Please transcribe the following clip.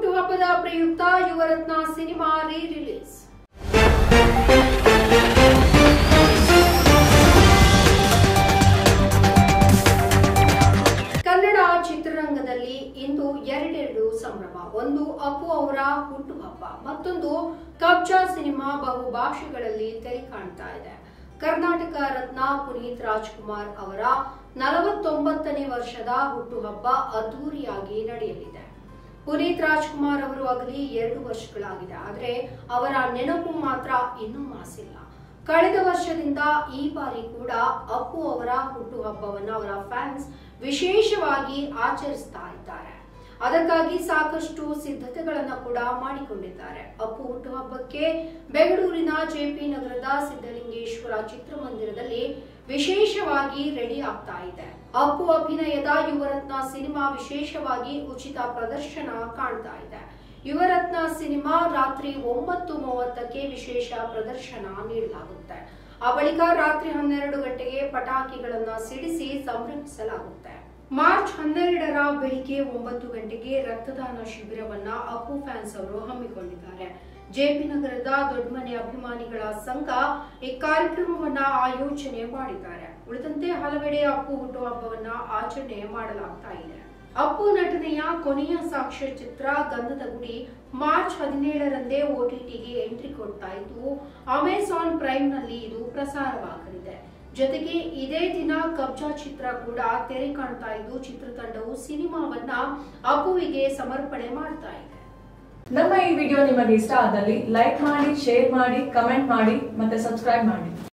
ಹುಟ್ಟುಹಬ್ಬದ ಪ್ರಯುಕ್ತ Yuvarathnaa cinema re release Kannada ಚಿತ್ರರಂಗದಲ್ಲಿ ಇಂದು ಎರಡೆರಡು ಸಂಭ್ರಮ ಒಂದು ಅಪ್ಪು ಅವರ ಹುಟ್ಟುಹಬ್ಬ ಮತ್ತೊಂದು ಕಬ್ಜಾ ಸಿನಿಮಾ ಬಹುಭಾಷೆಗಳಲ್ಲಿ ತೆರೆ ಕಾಣ್ತಾ ಇದೆ ಕರ್ನಾಟಕ ರತ್ನ ಪುನೀತ್ ರಾಜ್ಕುಮಾರ್ ಅವರ ನಲವತ್ತೊಂಬತ್ತನೇ ವರ್ಷದ ಹುಟ್ಟುಹಬ್ಬ ಅದ್ದೂರಿಯಾಗಿ ನಡೆಯಲಿದೆ ಪುನೀತ್ ರಾಜ್ಕುಮಾರ್ ಅವರು ಆಗಲಿ ಎರಡು ವರ್ಷಗಳಾಗಿದೆ ಆದರೆ ಅವರ ನೆನಪು ಮಾತ್ರ ಇನ್ನೂ ಮಾಸಿಲ್ಲ ಕಳೆದ ವರ್ಷದಿಂದ ಈ ಬಾರಿ ಕೂಡ ಅಪ್ಪು ಅವರ ಹುಟ್ಟುಹಬ್ಬವನ್ನ ಅವರ ಫ್ಯಾನ್ಸ್ ವಿಶೇಷವಾಗಿ ಆಚರಿಸ್ತಾ ಇದ್ದಾರೆ ಅದಕ್ಕಾಗಿ ಸಾಕಷ್ಟು ಸಿದ್ಧತೆಗಳನ್ನ ಕೂಡ ಮಾಡಿಕೊಂಡಿದ್ದಾರೆ ಅಪ್ಪು ಹುಟ್ಟುಹಬ್ಬಕ್ಕೆ ಬೆಂಗಳೂರಿನ ಜೆಪಿ ನಗರದ ಸಿದ್ದಲಿಂಗೇಶ್ವರ ಚಿತ್ರಮಂದಿರದಲ್ಲಿ ವಿಶೇಷವಾಗಿ ರೆಡಿ ಆಗ್ತಾ ಇದೆ ಅಪ್ಪು ಅಭಿನಯದ ಯುವರತ್ನ ಸಿನಿಮಾ ವಿಶೇಷವಾಗಿ ಉಚಿತ ಪ್ರದರ್ಶನ ಕಾಣ್ತಾ ಇದೆ ಯುವರತ್ನ ಸಿನಿಮಾ ರಾತ್ರಿ ಒಂಬತ್ತು ಮೂವತ್ತಕ್ಕೆ ವಿಶೇಷ ಪ್ರದರ್ಶನ ನೀಡಲಾಗುತ್ತೆ ಆ ಬಳಿಕ ರಾತ್ರಿ ಹನ್ನೆರಡು ಗಂಟೆಗೆ ಪಟಾಕಿಗಳನ್ನ ಸಿಡಿಸಿ ಸಂಭ್ರಮಿಸಲಾಗುತ್ತೆ ಮಾರ್ಚ್ ಹನ್ನೆರಡರ ಬೆಳಿಗ್ಗೆ ಒಂಬತ್ತು ಗಂಟೆಗೆ ರಕ್ತದಾನ ಶಿಬಿರವನ್ನ ಅಪ್ಪು ಫ್ಯಾನ್ಸ್ ಅವರು ಹಮ್ಮಿಕೊಂಡಿದ್ದಾರೆ ಜೆಪಿ ನಗರದ ದೊಡ್ಡಮನೆ ಅಭಿಮಾನಿಗಳ ಸಂಘ ಈ ಕಾರ್ಯಕ್ರಮವನ್ನ ಆಯೋಜನೆ ಮಾಡಿದ್ದಾರೆ ಉಳಿದಂತೆ ಹಲವೆಡೆ ಅಪ್ಪು ಹುಟ್ಟುಹಬ್ಬವನ್ನ ಆಚರಣೆ ಮಾಡಲಾಗ್ತಾ ಇದೆ ಅಪ್ಪು ನಟನೆಯ ಕೊನೆಯ ಸಾಕ್ಷ್ಯ ಚಿತ್ರ ಗಂಧದ ಗುಡಿ ಮಾರ್ಚ್ ಹದಿನೇಳರಂದೇ ಓಟಿಟಿಗೆ ಎಂಟ್ರಿ ಕೊಡ್ತಾ ಇದ್ದು ಅಮೆಜಾನ್ ಪ್ರೈಮ್ ನಲ್ಲಿ ಇದು ಪ್ರಸಾರವಾಗಲಿದೆ ಜೊತೆಗೆ ಇದೇ ದಿನ ಕಬ್ಜಾ ಚಿತ್ರ ಕೂಡ ತೆರೆ ಕಾಣ್ತಾ ಇದ್ದು ಚಿತ್ರತಂಡವು ಸಿನಿಮಾವನ್ನ ಅಪ್ಪುವಿಗೆ ಸಮರ್ಪಣೆ ಮಾಡ್ತಾ ಇದೆ ನಮ್ಮ ಈ ವಿಡಿಯೋ ನಿಮಗೆ ಇಷ್ಟ ಆದಲ್ಲಿ ಲೈಕ್ ಮಾಡಿ ಶೇರ್ ಮಾಡಿ ಕಮೆಂಟ್ ಮಾಡಿ ಮತ್ತೆ ಸಬ್ಸ್ಕ್ರೈಬ್ ಮಾಡಿ